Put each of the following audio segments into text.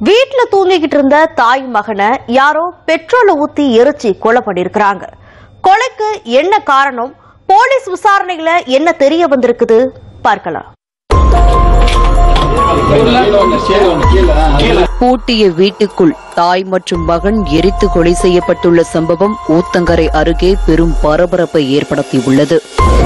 வீட்ல தூங்கிக்கிட்டு இருந்த தாய் மகனை யாரோ பெட்ரோலை ஊத்தி எரிச்சு கொலை பண்ணிருக்காங்க கொலைக்கு என்ன காரணம் போலீஸ் விசாரணையில என்ன தெரிய வந்திருக்குது பார்க்கலாம் பூட்டிய வீட்டுக்குள் தாய் மற்றும் மகன் எரித்து கொலை செய்யப்பட்டுள்ள சம்பவம் ஊத்தங்கரை அருகே பெரும் பரபரப்பை ஏற்படுத்தியுள்ளது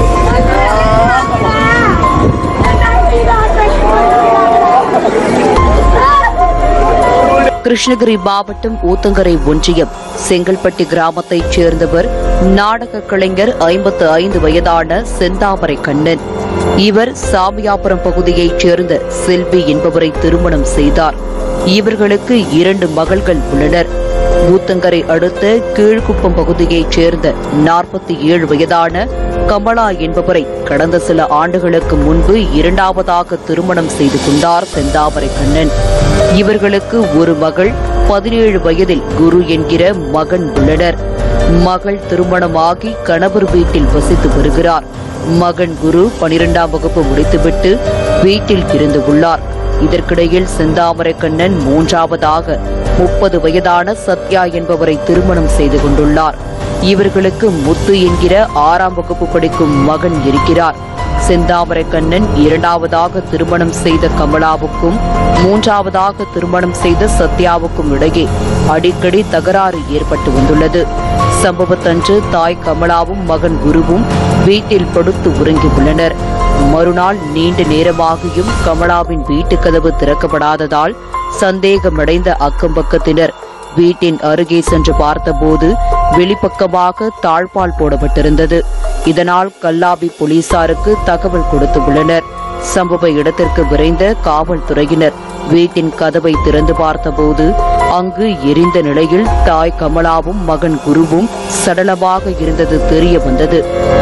கிருஷ்ணகிரி மாவட்டம் ஊத்தங்கரை ஒன்றியம் செங்கல்பட்டு கிராமத்தைச் சேர்ந்தவர் நாடக கலைஞர் ஐம்பத்து ஐந்து வயதான செந்தாமரை கண்ணன் இவர் சாமியாபுரம் பகுதியைச் சேர்ந்த செல்வி என்பவரை திருமணம் செய்தார் இவர்களுக்கு இரண்டு மகள்கள் உள்ளனர் ஊத்தங்கரை அடுத்த கீழ்குப்பம் பகுதியைச் சேர்ந்த நாற்பத்தி ஏழு வயதான கமலா என்பவரை கடந்த சில ஆண்டுகளுக்கு முன்பு இரண்டாவதாக திருமணம் செய்து கொண்டார் செந்தாமரை கண்ணன் இவர்களுக்கு ஒரு மகள் பதினேழு வயதில் குரு என்கிற மகன் உள்ளனர் மகள் திருமணமாகி கணவர் வீட்டில் வசித்து வருகிறார் மகன் குரு பனிரெண்டாம் வகுப்பு முடித்துவிட்டு வீட்டில் இருந்து உள்ளார் இதற்கிடையில் செந்தாமரை கண்ணன் மூன்றாவதாக முப்பது வயதான சத்யா என்பவரை திருமணம் செய்து கொண்டுள்ளார் இவர்களுக்கு முத்து என்கிற ஆறாம் வகுப்பு படிக்கும் மகன் இருக்கிறார் செந்தாமரை கண்ணன் இரண்டாவதாக திருமணம் செய்த கமலாவுக்கும் மூன்றாவதாக திருமணம் செய்த சத்யாவுக்கும் இடையே அடிக்கடி தகராறு ஏற்பட்டு வந்துள்ளது சம்பவத்தன்று தாய் கமலாவும் மகன் குருவும் வீட்டில் படுத்து உறங்கியுள்ளனர் மறுநாள் நீண்ட நேரமாகியும் கமலாவின் வீட்டுக் கதவு திறக்கப்படாததால் சந்தேகமடைந்த அக்கம்பக்கத்தினர் வீட்டின் அருகே சென்று பார்த்தபோது வெளிப்பக்கமாக தாழ்பால் போடப்பட்டிருந்தது இதனால் கல்லாபி போலீசாருக்கு தகவல் கொடுத்துள்ளனர் சம்பவ இடத்திற்கு விரைந்த காவல்துறையினர் வீட்டின் கதவை திறந்து பார்த்தபோது அங்கு எரிந்த நிலையில் தாய் கமலாவும் மகன் குருவும் சடலமாக இருந்தது தெரிய வந்தது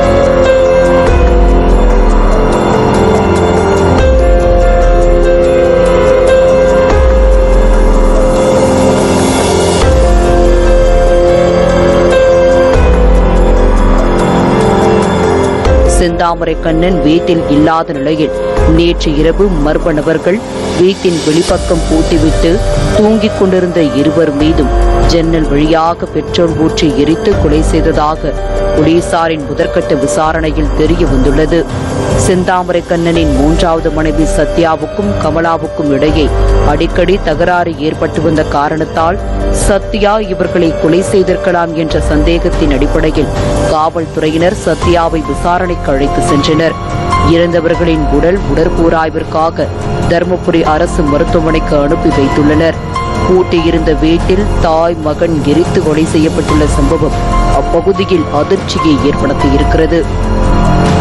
செந்தாமரை கண்ணன் வீட்டில் இல்லாத நிலையில் நேற்று இரவு மர்ம நபர்கள் வீட்டின் வெளிப்பக்கம் பூட்டிவிட்டு தூங்கிக் கொண்டிருந்த இருவர் மீதும் ஜன்னல் வழியாக பெட்ரோல் ஊற்றி எரித்து கொலை செய்ததாக போலீசாரின் முதற்கட்ட விசாரணையில் தெரிய வந்துள்ளது செந்தாமரை கண்ணனின் மூன்றாவது மனைவி சத்யாவுக்கும் கமலாவுக்கும் இடையே அடிக்கடி தகராறு ஏற்பட்டு வந்த காரணத்தால் சத்யா இவர்களை கொலை செய்திருக்கலாம் என்ற சந்தேகத்தின் அடிப்படையில் காவல்துறையினர் சத்யாவை விசாரணைக்கு அழைத்து சென்றனர் இறந்தவர்களின் உடல் உடற்கூராய்விற்காக தருமபுரி அரசு மருத்துவமனைக்கு அனுப்பி வைத்துள்ளனர் பூட்டியிருந்த வீட்டில் தாய் மகன் எரித்து கொலை செய்யப்பட்டுள்ள சம்பவம் அப்பகுதியில் அதிர்ச்சியை ஏற்படுத்தியிருக்கிறது